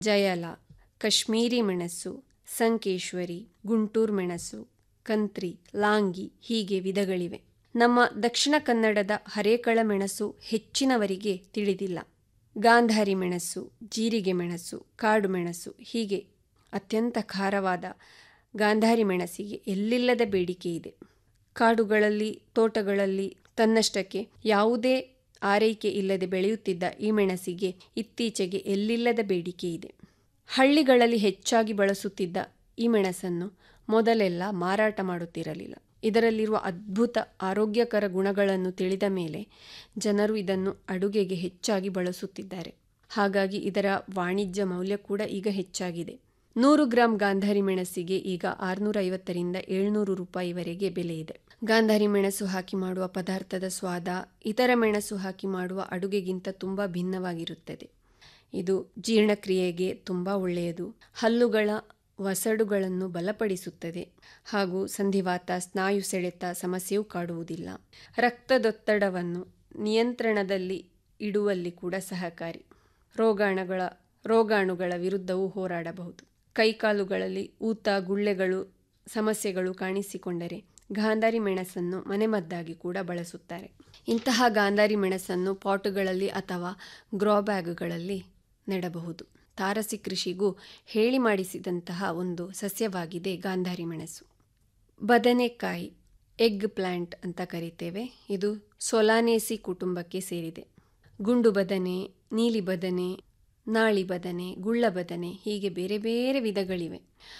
ಜಯಲ ಕಾಶ್ಮೀರಿ ಮೆಣಸು ಸಂಕೇಶ್ವರಿ ಗುಂಟೂರು ಮೆಣಸು ಕಂತ್ರಿ ಲಾಂಗಿ ಹೀಗೆ ವಿಧಗಳಿವೆ ನಮ್ಮ ದಕ್ಷಿಣ ಕನ್ನಡದ ಹರೇಕಳ ಮೆಣಸು ಹೆಚ್ಚಿನವರಿಗೆ ತಿಳಿದಿಲ್ಲ ಗಾಂಧಾರಿ ಮೆಣಸು ಜೀರಿಗೆ ಮೆಣಸು ಕಾಡು ಮೆಣಸು ಹೀಗೆ ಅತ್ಯಂತ ಖಾರವಾದ ಗಾಂಧಾರಿ ಮೆಣಸಿಗೆ ಎಲ್ಲಿಲ್ಲದ ಬೇಡಿಕೆ ಇದೆ ಕಾಡುಗಳಲ್ಲಿ ತೋಟಗಳಲ್ಲಿ ತನ್ನಷ್ಟಕ್ಕೆ ಯಾವುದೇ ಆರೈಕೆ ಇಲ್ಲದೆ ಬೆಳೆಯುತ್ತಿದ್ದ ಈ ಮೆಣಸಿಗೆ ಇತ್ತೀಚೆಗೆ ಎಲ್ಲಿಲ್ಲದ ಬೇಡಿಕೆ ಇದೆ ಹಳ್ಳಿಗಳಲ್ಲಿ ಹೆಚ್ಚಾಗಿ ಬಳಸುತ್ತಿದ್ದ ಈ ಮೆಣಸನ್ನು ಮೊದಲೆಲ್ಲ ಮಾರಾಟ ಮಾಡುತ್ತಿರಲಿಲ್ಲ ಇದರಲ್ಲಿರುವ ಅದ್ಭುತ ಆರೋಗ್ಯಕರ ಗುಣಗಳನ್ನು ತಿಳಿದ ಮೇಲೆ ಜನರು ಇದನ್ನು ಅಡುಗೆಗೆ ಹೆಚ್ಚಾಗಿ ಬಳಸುತ್ತಿದ್ದಾರೆ ಹಾಗಾಗಿ ಇದರ ವಾಣಿಜ್ಯ ಮೌಲ್ಯ ಕೂಡ ಈಗ ಹೆಚ್ಚಾಗಿದೆ ನೂರು ಗ್ರಾಂ ಗಾಂಧಾರಿ ಮೆಣಸಿಗೆ ಈಗ ಆರುನೂರ ಐವತ್ತರಿಂದ ಏಳ್ನೂರು ರೂಪಾಯಿವರೆಗೆ ಬೆಲೆ ಇದೆ ಗಾಂಧಾರಿ ಮೆಣಸು ಹಾಕಿ ಮಾಡುವ ಪದಾರ್ಥದ ಸ್ವಾದ ಇತರ ಮೆಣಸು ಹಾಕಿ ಮಾಡುವ ಅಡುಗೆಗಿಂತ ತುಂಬ ಭಿನ್ನವಾಗಿರುತ್ತದೆ ಇದು ಜೀರ್ಣಕ್ರಿಯೆಗೆ ತುಂಬ ಒಳ್ಳೆಯದು ಹಲ್ಲುಗಳ ವಸಡುಗಳನ್ನು ಬಲಪಡಿಸುತ್ತದೆ ಹಾಗೂ ಸಂಧಿವಾತ ಸ್ನಾಯು ಸೆಳೆತ ಸಮಸ್ಯೆಯೂ ಕಾಡುವುದಿಲ್ಲ ರಕ್ತದೊತ್ತಡವನ್ನು ನಿಯಂತ್ರಣದಲ್ಲಿ ಇಡುವಲ್ಲಿ ಕೂಡ ಸಹಕಾರಿ ರೋಗಾಣುಗಳ ರೋಗಾಣುಗಳ ವಿರುದ್ಧವೂ ಹೋರಾಡಬಹುದು ಕೈಕಾಲುಗಳಲ್ಲಿ ಊತ ಗುಳ್ಳೆಗಳು ಸಮಸ್ಯೆಗಳು ಕಾಣಿಸಿಕೊಂಡರೆ ಗಾಂಧಾರಿ ಮೆಣಸನ್ನು ಮನೆಮದ್ದಾಗಿ ಕೂಡ ಬಳಸುತ್ತಾರೆ ಇಂತಹ ಗಾಂಧಾರಿ ಮೆಣಸನ್ನು ಪಾಟುಗಳಲ್ಲಿ ಅಥವಾ ಗ್ರೋ ಬ್ಯಾಗುಗಳಲ್ಲಿ ನೆಡಬಹುದು ತಾರಸಿ ಕೃಷಿಗೂ ಹೇಳಿ ಮಾಡಿಸಿದಂತಹ ಒಂದು ಸಸ್ಯವಾಗಿದೆ ಗಾಂಧಾರಿ ಮೆಣಸು ಬದನೆಕಾಯಿ ಎಗ್ ಪ್ಲ್ಯಾಂಟ್ ಅಂತ ಕರಿತೇವೆ ಇದು ಸೊಲಾನೇಸಿ ಕುಟುಂಬಕ್ಕೆ ಸೇರಿದೆ ಗುಂಡು ಬದನೆ ನೀಲಿ ಬದನೆ ನಾಳಿ ಬದನೆ ಗುಳ್ಳ ಬದನೆ ಹೀಗೆ ಬೇರೆ ಬೇರೆ ವಿಧಗಳಿವೆ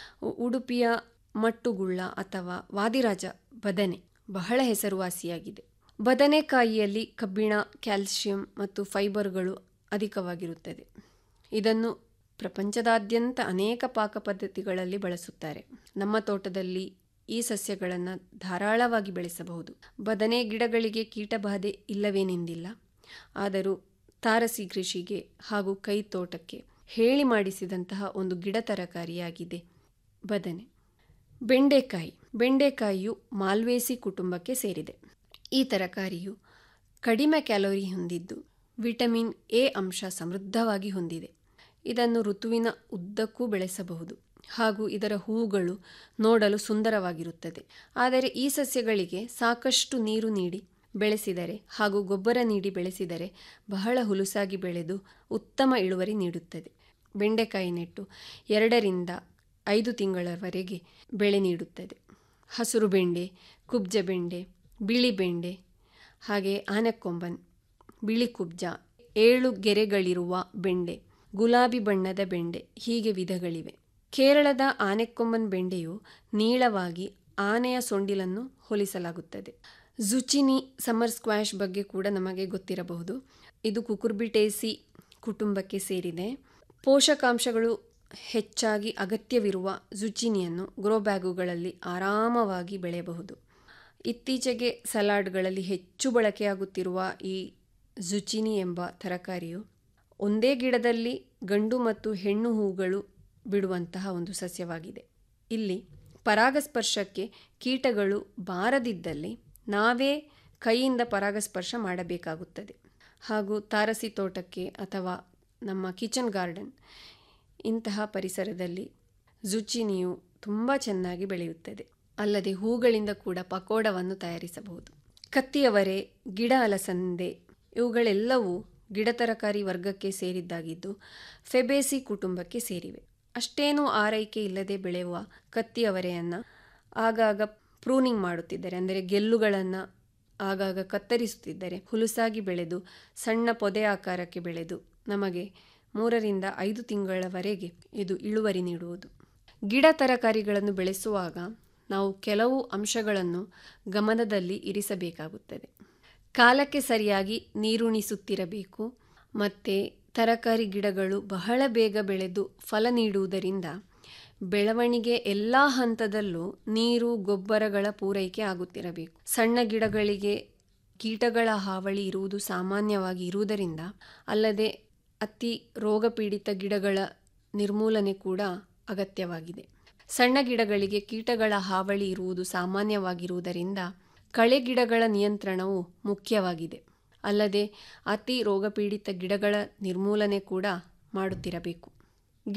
ಉಡುಪಿಯ ಮಟ್ಟುಗುಳ್ಳ ಅಥವಾ ವಾದಿರಾಜ ಬದನೆ ಬಹಳ ಹೆಸರುವಾಸಿಯಾಗಿದೆ ಬದನೆಕಾಯಿಯಲ್ಲಿ ಕಬ್ಬಿಣ ಕ್ಯಾಲ್ಸಿಯಂ ಮತ್ತು ಫೈಬರ್ಗಳು ಅಧಿಕವಾಗಿರುತ್ತದೆ ಇದನ್ನು ಪ್ರಪಂಚದಾದ್ಯಂತ ಅನೇಕ ಪಾಕ ಪದ್ಧತಿಗಳಲ್ಲಿ ಬಳಸುತ್ತಾರೆ ನಮ್ಮ ತೋಟದಲ್ಲಿ ಈ ಸಸ್ಯಗಳನ್ನು ಧಾರಾಳವಾಗಿ ಬೆಳೆಸಬಹುದು ಬದನೆ ಗಿಡಗಳಿಗೆ ಕೀಟಬಾಧೆ ಇಲ್ಲವೇನೆಂದಿಲ್ಲ ಆದರೂ ತಾರಸಿ ಕೃಷಿಗೆ ಹಾಗೂ ಕೈ ತೋಟಕ್ಕೆ ಹೇಳಿ ಮಾಡಿಸಿದಂತಹ ಒಂದು ಗಿಡ ತರಕಾರಿಯಾಗಿದೆ ಬದನೆ ಬೆಂಡೆಕಾಯಿ ಬೆಂಡೆಕಾಯಿಯು ಮಾಲ್ವೇಸಿ ಕುಟುಂಬಕ್ಕೆ ಸೇರಿದೆ ಈ ತರಕಾರಿಯು ಕಡಿಮೆ ಕ್ಯಾಲೋರಿ ಹೊಂದಿದ್ದು ವಿಟಮಿನ್ ಎ ಅಂಶ ಸಮೃದ್ಧವಾಗಿ ಹೊಂದಿದೆ ಇದನ್ನು ಋತುವಿನ ಉದ್ದಕ್ಕೂ ಬೆಳೆಸಬಹುದು ಹಾಗೂ ಇದರ ಹೂಗಳು ನೋಡಲು ಸುಂದರವಾಗಿರುತ್ತದೆ ಆದರೆ ಈ ಸಸ್ಯಗಳಿಗೆ ಸಾಕಷ್ಟು ನೀರು ನೀಡಿ ಬೆಳೆಸಿದರೆ ಹಾಗೂ ಗೊಬ್ಬರ ನೀಡಿ ಬೆಳೆಸಿದರೆ ಬಹಳ ಹುಲುಸಾಗಿ ಬೆಳೆದು ಉತ್ತಮ ಇಳುವರಿ ನೀಡುತ್ತದೆ ಬೆಂಡೆಕಾಯಿ ನೆಟ್ಟು ಎರಡರಿಂದ ಐದು ತಿಂಗಳವರೆಗೆ ಬೆಳೆ ನೀಡುತ್ತದೆ ಹಸಿರು ಬೆಂಡೆ ಕುಬ್ಜ ಬೆಂಡೆ ಬಿಳಿ ಬೆಂಡೆ ಹಾಗೆ ಆನೆಕೊಂಬನ್ ಬಿಳಿ ಕುಬ್ಜ ಏಳು ಗೆರೆಗಳಿರುವ ಬೆಂಡೆ ಗುಲಾಬಿ ಬಣ್ಣದ ಬೆಂಡೆ ಹೀಗೆ ವಿಧಗಳಿವೆ ಕೇರಳದ ಆನೆಕೊಂಬನ್ ಬೆಂಡೆಯು ನೀಳವಾಗಿ ಆನೆಯ ಸೊಂಡಿಲನ್ನು ಹೋಲಿಸಲಾಗುತ್ತದೆ ಜುಚಿನಿ ಸಮರ್ ಸ್ಕ್ವಾಶ್ ಬಗ್ಗೆ ಕೂಡ ನಮಗೆ ಗೊತ್ತಿರಬಹುದು ಇದು ಕುಕುರ್ಬಿಟೇಸಿ ಕುಟುಂಬಕ್ಕೆ ಸೇರಿದೆ ಪೋಷಕಾಂಶಗಳು ಹೆಚ್ಚಾಗಿ ಅಗತ್ಯವಿರುವ ಜುಚಿನಿಯನ್ನು ಗ್ರೋ ಬ್ಯಾಗುಗಳಲ್ಲಿ ಆರಾಮವಾಗಿ ಬೆಳೆಯಬಹುದು ಇತ್ತೀಚೆಗೆ ಸಲಾಡ್ಗಳಲ್ಲಿ ಹೆಚ್ಚು ಬಳಕೆಯಾಗುತ್ತಿರುವ ಈ ಜುಚಿನಿ ಎಂಬ ತರಕಾರಿಯು ಒಂದೇ ಗಿಡದಲ್ಲಿ ಗಂಡು ಮತ್ತು ಹೆಣ್ಣು ಹೂಗಳು ಬಿಡುವಂತಹ ಒಂದು ಸಸ್ಯವಾಗಿದೆ ಇಲ್ಲಿ ಪರಾಗಸ್ಪರ್ಶಕ್ಕೆ ಕೀಟಗಳು ಬಾರದಿದ್ದಲ್ಲಿ ನಾವೇ ಕೈಯಿಂದ ಪರಾಗಸ್ಪರ್ಶ ಮಾಡಬೇಕಾಗುತ್ತದೆ ಹಾಗೂ ತಾರಸಿ ತೋಟಕ್ಕೆ ಅಥವಾ ನಮ್ಮ ಕಿಚನ್ ಗಾರ್ಡನ್ ಇಂತಹ ಪರಿಸರದಲ್ಲಿ ಜುಚಿನಿಯು ತುಂಬ ಚೆನ್ನಾಗಿ ಬೆಳೆಯುತ್ತದೆ ಅಲ್ಲದೆ ಹೂಗಳಿಂದ ಕೂಡ ಪಕೋಡವನ್ನು ತಯಾರಿಸಬಹುದು ಕತ್ತಿಯವರೆ ಗಿಡ ಅಲಸಂದೆ ಇವುಗಳೆಲ್ಲವೂ ಗಿಡ ತರಕಾರಿ ವರ್ಗಕ್ಕೆ ಸೇರಿದ್ದಾಗಿದ್ದು ಫೆಬೇಸಿ ಕುಟುಂಬಕ್ಕೆ ಸೇರಿವೆ ಅಷ್ಟೇನೂ ಆರೈಕೆ ಇಲ್ಲದೆ ಬೆಳೆಯುವ ಕತ್ತಿಯವರೆಯನ್ನು ಆಗಾಗ ಪ್ರೂನಿಂಗ್ ಮಾಡುತ್ತಿದ್ದಾರೆ ಅಂದರೆ ಗೆಲ್ಲುಗಳನ್ನು ಆಗಾಗ ಕತ್ತರಿಸುತ್ತಿದ್ದರೆ ಹುಲುಸಾಗಿ ಬೆಳೆದು ಸಣ್ಣ ಪೊದೆ ಆಕಾರಕ್ಕೆ ಬೆಳೆದು ನಮಗೆ ಮೂರರಿಂದ ಐದು ತಿಂಗಳವರೆಗೆ ಇದು ಇಳುವರಿ ನೀಡುವುದು ಗಿಡ ತರಕಾರಿಗಳನ್ನು ಬೆಳೆಸುವಾಗ ನಾವು ಕೆಲವು ಅಂಶಗಳನ್ನು ಗಮನದಲ್ಲಿ ಇರಿಸಬೇಕಾಗುತ್ತದೆ ಕಾಲಕ್ಕೆ ಸರಿಯಾಗಿ ನೀರುಣಿಸುತ್ತಿರಬೇಕು ಮತ್ತು ತರಕಾರಿ ಗಿಡಗಳು ಬಹಳ ಬೇಗ ಬೆಳೆದು ಫಲ ನೀಡುವುದರಿಂದ ಬೆಳವಣಿಗೆ ಎಲ್ಲ ಹಂತದಲ್ಲೂ ನೀರು ಗೊಬ್ಬರಗಳ ಪೂರೈಕೆ ಆಗುತ್ತಿರಬೇಕು ಸಣ್ಣ ಗಿಡಗಳಿಗೆ ಕೀಟಗಳ ಹಾವಳಿ ಇರುವುದು ಸಾಮಾನ್ಯವಾಗಿ ಇರುವುದರಿಂದ ಅಲ್ಲದೆ ಅತಿ ರೋಗಪೀಡಿತ ಗಿಡಗಳ ನಿರ್ಮೂಲನೆ ಕೂಡ ಅಗತ್ಯವಾಗಿದೆ ಸಣ್ಣ ಗಿಡಗಳಿಗೆ ಕೀಟಗಳ ಹಾವಳಿ ಇರುವುದು ಸಾಮಾನ್ಯವಾಗಿರುವುದರಿಂದ ಕಳೆ ಗಿಡಗಳ ನಿಯಂತ್ರಣವು ಮುಖ್ಯವಾಗಿದೆ ಅಲ್ಲದೆ ಅತಿ ರೋಗಪೀಡಿತ ಗಿಡಗಳ ನಿರ್ಮೂಲನೆ ಕೂಡ ಮಾಡುತ್ತಿರಬೇಕು